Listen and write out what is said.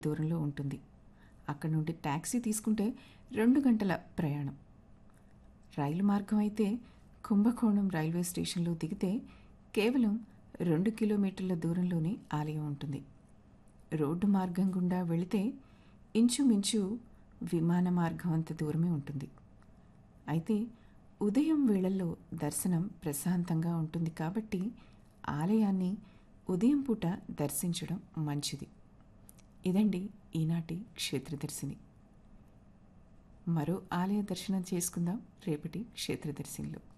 దూరంలో ఉంటుంది అక్కడ నుండి ట్యాక్సీ తీసుకుంటే రెండు గంటల ప్రయాణం రైలు మార్గం అయితే కుంభకోణం రైల్వే స్టేషన్లో దిగితే కేవలం రెండు కిలోమీటర్ల దూరంలోనే ఆలయం ఉంటుంది రోడ్డు మార్గం గుండా వెళితే ఇంచుమించు విమాన మార్గం అంత దూరమే ఉంటుంది అయితే ఉదయం వేళల్లో దర్శనం ప్రశాంతంగా ఉంటుంది కాబట్టి ఆలయాన్ని ఉదయం పూట దర్శించడం మంచిది ఇదండి ఈనాటి క్షేత్రదర్శిని మరో ఆలయ దర్శనం చేసుకుందాం రేపటి క్షేత్రదర్శినిలో